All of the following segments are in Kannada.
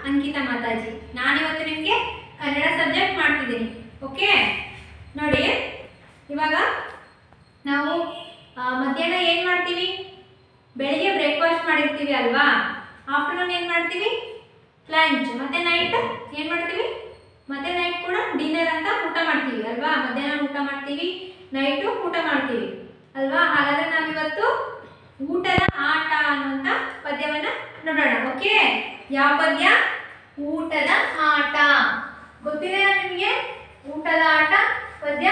ಅಂಕಿತಾ ಮಾತಾಜಿ ನಾನಿವತ್ತು ನಿಮಗೆ ಕನ್ನಡ ಸಬ್ಜೆಕ್ಟ್ ಮಾಡ್ತಿದ್ದೀನಿ ಓಕೆ ನೋಡಿ ಇವಾಗ ನಾವು ಆ, ಮಧ್ಯಾಹ್ನ ಏನು ಮಾಡ್ತೀವಿ ಬೆಳಿಗ್ಗೆ ಬ್ರೇಕ್ಫಾಸ್ಟ್ ಮಾಡಿರ್ತೀವಿ ಅಲ್ವಾ ಆಫ್ಟರ್ನೂನ್ ಏನು ಮಾಡ್ತೀವಿ ಲಂಚ್ ಮತ್ತೆ ನೈಟ್ ಏನು ಮಾಡ್ತೀವಿ ಮತ್ತೆ ನೈಟ್ ಕೂಡ ಡಿನ್ನರ್ ಅಂತ ಊಟ ಮಾಡ್ತೀವಿ ಅಲ್ವಾ ಮಧ್ಯಾಹ್ನ ಊಟ ಮಾಡ್ತೀವಿ ನೈಟು ಊಟ ಮಾಡ್ತೀವಿ ಅಲ್ವಾ ಹಾಗಾದ್ರೆ ನಾವಿವತ್ತು ಊಟದ ಆಟ ಅನ್ನುವಂಥ ಪದ್ಯವನ್ನ ನೋಡೋಣ ಓಕೆ ಯಾವ ಪದ್ಯ ಊಟದ ಆಟ ಗೊತ್ತಿದೆ ನಿಮಗೆ ಊಟದ ಆಟ ಪದ್ಯ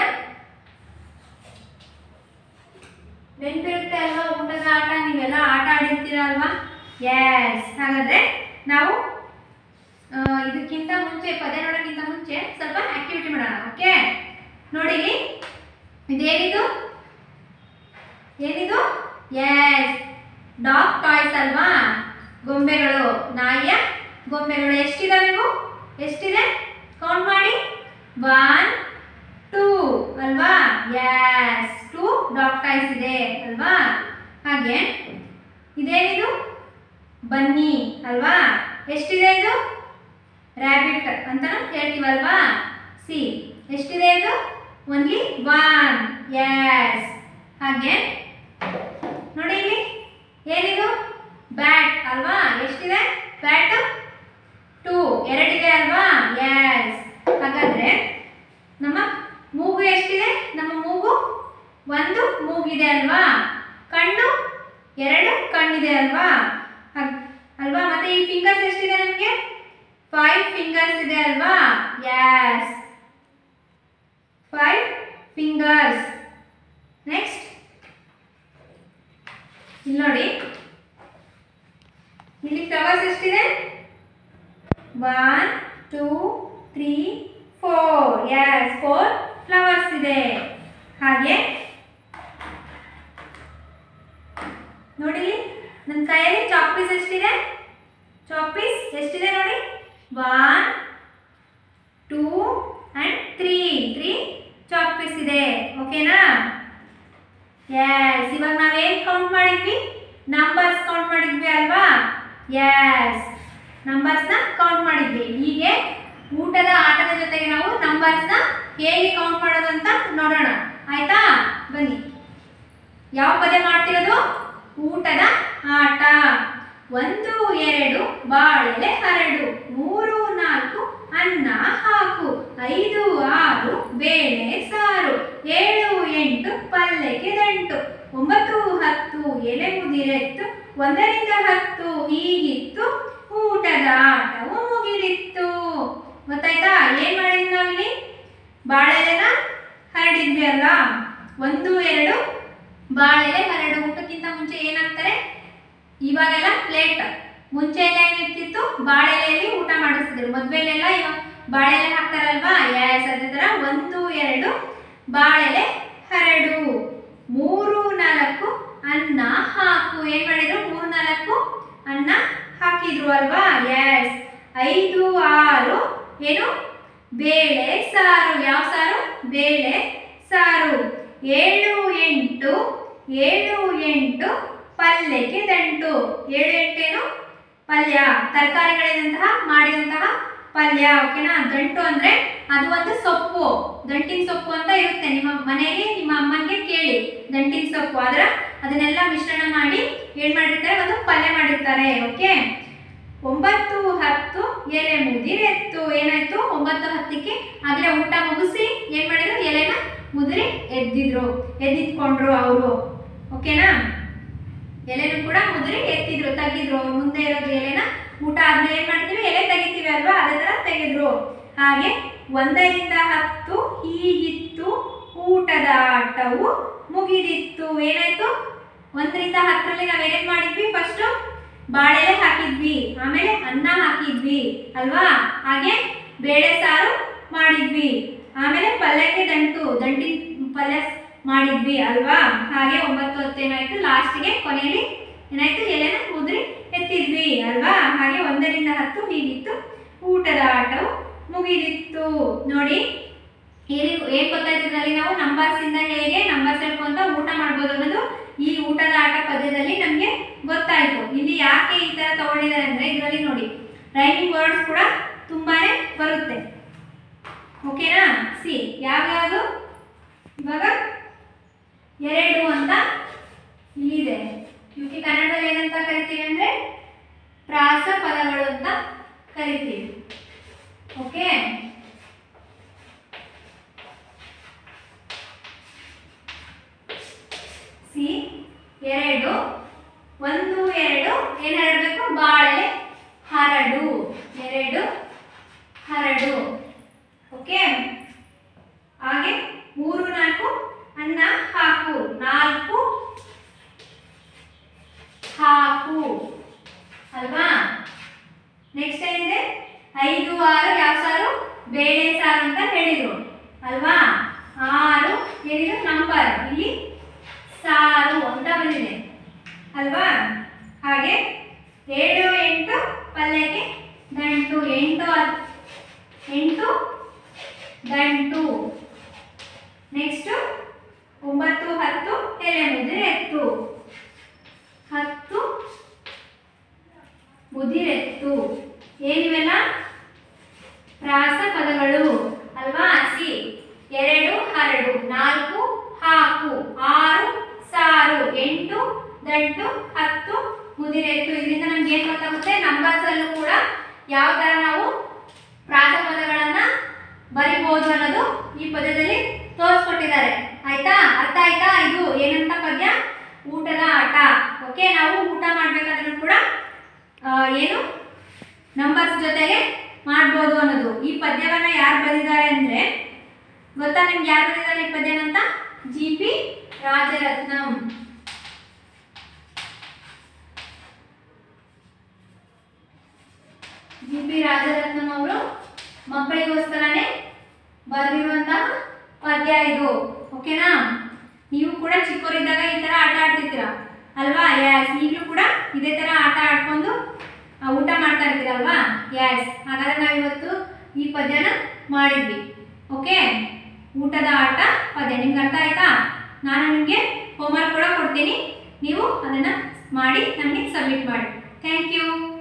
ನೆನಪಿರುತ್ತೆ ಅಲ್ವಾ ಊಟದ ಆಟ ನೀವೆಲ್ಲ ಆಟ ಆಡಿರ್ತೀರ ಅಲ್ವಾ ಎಸ್ ಹಾಗಾದ್ರೆ ನಾವು ಆ, ಇದಕ್ಕಿಂತ ಮುಂಚೆ ಪದ್ಯ ನೋಡೋಕ್ಕಿಂತ ಮುಂಚೆ ಸ್ವಲ್ಪ ಆಕ್ಟಿವಿಟಿ ಮಾಡೋಣ ಓಕೆ ನೋಡಿ ಇಲ್ಲಿ ಇದೇನಿದು ಏನಿದು ಎಸ್ ಡಾಗ್ ಟಾಯ್ಸ್ ಅಲ್ವಾ ಗೊಂಬೆಗಳು ನಾಯಿಯ ಗೊಂಬೆಗಳು ಎಷ್ಟಿದಾವೆ ಇವು ಎಷ್ಟಿದೆ ಕೌಂಟ್ ಮಾಡಿ ಒನ್ ಟೂ ಅಲ್ವಾ ಎಸ್ ಟೂ ಡಾಗ್ ಟಾಯ್ಸ್ ಇದೆ ಅಲ್ವಾ ಹಾಗೆ ಇದೇನಿದು ಬನ್ನಿ ಅಲ್ವಾ ಎಷ್ಟಿದೆ ಇದು ರ್ಯಾಬಿಟ್ ಅಂತ ಹೇಳ್ತೀವಲ್ವಾ ಸಿ ಎಷ್ಟಿದೆ ಇದು ಓನ್ಲಿ ಒನ್ ಎಸ್ ಹಾಗೆ ನೋಡಿ ಇಲ್ಲಿ ಏನಿದು ಬ್ಯಾಟ್ ಅಲ್ವಾ ಎಷ್ಟಿದೆ ಬ್ಯಾಟ್ ಟೂ ಎರಡಿದೆ ಅಲ್ವಾ ಎಸ್ ಹಾಗಾದ್ರೆ ನಮ್ಮ ಮೂಗು ಎಷ್ಟಿದೆ ನಮ್ಮ ಮೂಗು ಒಂದು ಮೂಗಿದೆ ಅಲ್ವಾ ಕಣ್ಣು ಎರಡು ಕಣ್ಣಿದೆ ಅಲ್ವಾ ಹಾಗ್- ಅಲ್ವಾ ಮತ್ತೆ ಈ ಫಿಂಗರ್ಸ್ ಎಷ್ಟಿದೆ ನಮಗೆ ಫೈವ್ ಫಿಂಗರ್ಸ್ ಇದೆ ಅಲ್ವಾ ಎಸ್ ಫೈವ್ ಫಿಂಗರ್ಸ್ ನೆಕ್ಸ್ಟ್ ಇಲ್ಲಿ ನೋಡಿ ಇಲ್ಲಿ ಫ್ಲವರ್ಸ್ ಎಷ್ಟಿದೆ one two three four yes four flowers ಇದೆ ಹಾಗೆ ನೋಡಿ ನನ್ನ ಕೈಯಲ್ಲಿ ಚಾಕ್ ಪೀಸ್ ಎಷ್ಟಿದೆ ಚಾಕ್ ಪೀಸ್ ಎಷ್ಟಿದೆ ನೋಡಿ one two and three three chalk piece ಇದೆ ಓಕೆನಾ ಎಸ್ ಇವಾಗ ನಾವೇನು ಕೌಂಟ್ ಮಾಡಿದ್ವಿ ನಂಬರ್ಸ್ ಕೌಂಟ್ ಮಾಡಿದ್ವಿ ಅಲ್ವಾ ಎಸ್ ನಂಬರ್ಸ್ನ ಕೌಂಟ್ ಮಾಡಿದ್ವಿ ಹೀಗೆ ಊಟದ ಆಟದ ಜೊತೆಗೆ ನಾವು ನಂಬರ್ಸ್ನ ಹೇಗೆ ಕೌಂಟ್ ಮಾಡೋದು ಅಂತ ನೋಡೋಣ ಆಯ್ತಾ ಬನ್ನಿ ಯಾವ ಪದ್ಯ ಮಾಡ್ತಿರೋದು ಊಟದ ಆಟ ಒಂದು ಎರಡು ಬಾಳೆಲೆ ಹರಡು ಮೂರು ನಾಲ್ಕು ಅನ್ನ ಹಾಕು ಐದು ಆರು ಬೇಳೆ ಸಾರು ಏಳು ಎಂಟು ಪಲ್ಲೆಗೆ ದಂಟು ಒಂಬತ್ತು ಹತ್ತು ಎಲೆ ಮುದಿರೆತ್ತು ಒಂದರಿಂದ ಹತ್ತು ಹೀಗಿತ್ತು ಊಟದ ಆಟವು ಮುಗಿದಿತ್ತು ಗೊತ್ತಾಯ್ತಾ ಏನ್ ಮಾಡಿದ್ವಿ ನಾವಿಲ್ಲಿ ಬಾಳೆಲೆನ ಹರಡಿದ್ವಿ ಅಲ್ಲ ಒಂದು ಎರಡು ಬಾಳೆಲೆ ಹರಡು ಊಟಕ್ಕಿಂತ ಮುಂಚೆ ಏನಾಗ್ತಾರೆ ಇವಾಗೆಲ್ಲ ಪ್ಲೇಟ್ ಮುಂಚೆ ಎಲ್ಲ ಏನಿರ್ತಿತ್ತು ಬಾಳೆಲೆಯಲ್ಲಿ ಊಟ ಮಾಡಿಸ್ತಿದ್ರು ಮದ್ವೆಲೆಲ್ಲ ಇವಾಗ ಬಾಳೆಲೆ ಹಾಕ್ತಾರಲ್ವಾ ಎಸ್ ಅದೇ ಥರ ಒಂದು ಎರಡು ಬಾಳೆಲೆ ಹರಡು ಮೂರು ನಾಲ್ಕು ಅನ್ನ ಹಾಕು ಏನ್ ಮಾಡಿದ್ರು ಮೂರು ನಾಲ್ಕು ಅನ್ನ ಹಾಕಿದ್ರು ಅಲ್ವಾ ಎಸ್ ಐದು ಆರು ಏನು ಬೇಳೆ ಸಾರು ಯಾವ ಸಾರು ಬೇಳೆ ಸಾರು ಏಳು ಎಂಟು ಏಳು ಎಂಟು ಪಲ್ಯಕ್ಕೆ ದಂಟು ಏಳು ಎಂಟೇನು ಪಲ್ಯ ತರಕಾರಿಗಳಿಂದಂತಹ ಮಾಡಿದಂತಹ ಪಲ್ಯ ಓಕೆನಾ ದಂಟು ಅಂದ್ರೆ ಅದು ಒಂದು ಸೊಪ್ಪು ದಂಟಿನ ಸೊಪ್ಪು ಅಂತ ಇರುತ್ತೆ ನಿಮ್ಮ ಮನೆಯಲ್ಲಿ ನಿಮ್ಮ ಅಮ್ಮನಿಗೆ ಕೇಳಿ ದಂಟಿನ ಸೊಪ್ಪು ಅದರ ಅದನ್ನೆಲ್ಲ ಮಿಶ್ರಣ ಮಾಡಿ ಏನ್ ಮಾಡಿರ್ತಾರೆ ಒಂದು ಪಲ್ಯ ಮಾಡಿರ್ತಾರೆ ಓಕೆ ಒಂಬತ್ತು ಹತ್ತು ಎಲೆ ಮುದಿರೆತ್ತು ಏನಾಯ್ತು ಒಂಬತ್ತು ಹತ್ತಕ್ಕೆ ಆಗಲೇ ಊಟ ಮುಗಿಸಿ ಏನ್ ಮಾಡಿದ್ರು ಎಲೆನ ಮುದುರಿ ಎದ್ದಿದ್ರು ಎದ್ದಿದ್ಕೊಂಡ್ರು ಅವರು ಓಕೆನಾ ಎಲೆನೂ ಕೂಡ ಮುದುರಿ ಎತ್ತಿದ್ರು ತೆಗಿದ್ರು ಅವ್ರ ಮುಂದೆ ಇರೋದು ಎಲೆನ ಊಟ ಆದ್ಮೇಲೆ ಏನ್ ಮಾಡ್ತೀವಿ ಎಲೆ ತೆಗಿತೀವಿ ಅಲ್ವಾ ಅದೇ ತರ ತೆಗೆದ್ರು ಹಾಗೆ ಒಂದರಿಂದ ಹತ್ತು ಹೀಗಿತ್ತು ಊಟದ ಆಟವು ಮುಗಿದಿತ್ತು ಏನಾಯ್ತು ಒಂದರಿಂದ ಹತ್ತರಲ್ಲಿ ನಾವೇನೇನ್ ಮಾಡಿದ್ವಿ ಫಸ್ಟ್ ಬಾಳೆಲೆ ಹಾಕಿದ್ವಿ ಆಮೇಲೆ ಅನ್ನ ಹಾಕಿದ್ವಿ ಅಲ್ವಾ ಹಾಗೆ ಬೇಳೆ ಸಾರು ಮಾಡಿದ್ವಿ ಆಮೇಲೆ ಪಲ್ಯಕ್ಕೆ ದಂಟು ದಂಟಿನ ಪಲ್ಯ ಮಾಡಿದ್ವಿ ಅಲ್ವಾ ಹಾಗೆ ಒಂಬತ್ತು ಹತ್ತು ಏನಾಯ್ತು ಲಾಸ್ಟ್ಗೆ ಕೊನೆಯಲ್ಲಿ ಏನಾಯ್ತು ಎಲೆನ ಮುದ್ರಿ ಎತ್ತಿದ್ವಿ ಅಲ್ವಾ ಹಾಗೆ ಒಂದರಿಂದ ಹತ್ತು ಹೀಗಿತ್ತು ಊಟದ ಆಟವು ಮುಗಿದಿತ್ತು ನೋಡಿ ಏನಿ ಏನ್ ಗೊತ್ತಾಯ್ತು ಇದ್ರಲ್ಲಿ ನಾವು ನಂಬರ್ಸ್ ಇಂದ ಹೇಗೆ ನಂಬರ್ಸ್ ಹೇಳ್ಕೊಂತ ಊಟ ಮಾಡ್ಬೋದು ಅನ್ನೋದು ಈ ಊಟದ ಆಟ ಪದ್ಯದಲ್ಲಿ ನಮ್ಗೆ ಗೊತ್ತಾಯ್ತು ಇಲ್ಲಿ ಯಾಕೆ ಈ ತರ ತಗೊಂಡಿದ್ದಾರೆ ಅಂದ್ರೆ ಇದರಲ್ಲಿ ನೋಡಿ ರೈಮಿಂಗ್ ವರ್ಡ್ಸ್ ಕೂಡ ತುಂಬಾ ಬರುತ್ತೆ ಓಕೆನಾ ಸಿ ಯಾವ್ಯಾವುದು ಇವಾಗ ಎರಡು ಅಂತ ಇಲ್ಲಿದೆ ಇವಕ್ಕೆ ಕನ್ನಡದಲ್ಲಿ ಏನಂತ ಕರಿತೀವಿ ಅಂದರೆ ಪ್ರಾಸ ಪದಗಳು ಅಂತ ಕರಿತೀವಿ ಓಕೆ ಸಿ ಎರಡು ಒಂದು ಎರಡು ಏನು ಹರಡಬೇಕು ಬಾಳೆ ಹರಡು ಎರಡು ಹರಡು ಓಕೆ ಹಾಗೆ ಮೂರು ನಾಲ್ಕು ಅನ್ನ ಹಾಕು ನಾಲ್ಕು ಹಾಕು ಅಲ್ವಾ ನೆಕ್ಸ್ಟ್ ಏನಿದೆ ಐದು ಆರು ಯಾವ ಸಾರು ಬೇಳೆ ಸಾರು ಅಂತ ಹೇಳಿದ್ರು ಅಲ್ವಾ ಆರು ಏನಿದು ನಂಬರ್ ಇಲ್ಲಿ ಸಾರು ಅಂತ ಬಂದಿದೆ ಅಲ್ವಾ ಹಾಗೆ ಏಳು ಎಂಟು ಪಲ್ಯಕ್ಕೆ ಗಂಟು ಎಂಟು ಹತ್- ಎಂಟು ಗಂಟು ನೆಕ್ಸ್ಟ್ ಒಂಬತ್ತು ಹತ್ತು ಎಲೆ ಮುದ್ರೆ ಎತ್ತು ಹತ್ತು ಮುದಿರೆತ್ತು ಏನಿವೆಲ್ಲ ಪ್ರಾಸ ಪದಗಳು ಅಲ್ವಾ ಸಿ ಎರಡು ಹರಡು ನಾಲ್ಕು ಹಾಕು ಆರು ಸಾರು ಎಂಟು ದಂಟು ಹತ್ತು ಮುದಿರೆತ್ತು ಇದರಿಂದ ನಮ್ಗೆ ಏನು ಗೊತ್ತಾಗುತ್ತೆ ನಂಬರ್ಸ್ ಅಲ್ಲೂ ಕೂಡ ಯಾವ ತರ ನಾವು ಪ್ರಾಸ ಪದಗಳನ್ನ ಬರಿಬಹುದು ಅನ್ನೋದು ಈ ಪದ್ಯದಲ್ಲಿ ತೋರಿಸ್ಕೊಟ್ಟಿದ್ದಾರೆ ಆಯ್ತಾ ಅರ್ಥ ಆಯ್ತಾ ಇದು ಏನಂತ ಪದ್ಯ ಊಟದ ಆಟ ಓಕೆ ನಾವು ಊಟ ಮಾಡ್ಬೇಕಾದ್ರೂ ಕೂಡ ಆ, ಏನು ನಂಬರ್ಸ್ ಜೊತೆಗೆ ಮಾಡ್ಬೋದು ಅನ್ನೋದು ಈ ಪದ್ಯವನ್ನ ಯಾರು ಬರೆದಿದ್ದಾರೆ ಅಂದ್ರೆ ಗೊತ್ತಾ ನಿಮ್ಗೆ ಯಾರು ಬರೆದಿದ್ದಾರೆ ಈ ಪದ್ಯನಂತ G P Rajaratnam G P Rajaratnam ಅವರು ಮಕ್ಕಳಿಗೋಸ್ಕರನೇ ಬರೆದಿರುವಂತಹ ಪದ್ಯ ಇದು ಓಕೆನಾ ನೀವು ಕೂಡ ಚಿಕ್ಕವರಿದ್ದಾಗ ಈ ತರ ಆಟ ಆಡ್ತಿರ್ತೀರ ಅಲ್ವಾ ಯಾಸ್ ಈಗಲೂ ಕೂಡ ಇದೇ ತರ ಆಟ ಆಡ್ಕೊಂಡು ಆ, ಊಟ ಮಾಡ್ತಾ ಇರ್ತೀರಲ್ವಾ ಯಾಸ್ ಹಾಗಾದ್ರೆ ನಾವು ಇವತ್ತು ಈ ಪದ್ಯನ ಮಾಡಿದ್ವಿ ಓಕೆ ಊಟದ ಆಟ ಪದ್ಯ ನಿಮ್ಗೆ ಅರ್ಥ ಆಯ್ತಾ ನಾನು ನಿಮಗೆ ಹೋಮ್ವರ್ಕ್ ಕೂಡ ಕೊಡ್ತೀನಿ ನೀವು ಅದನ್ನು ಮಾಡಿ ನನಗೆ ಸಬ್ಮಿಟ್ ಮಾಡಿ ಥ್ಯಾಂಕ್ ಯು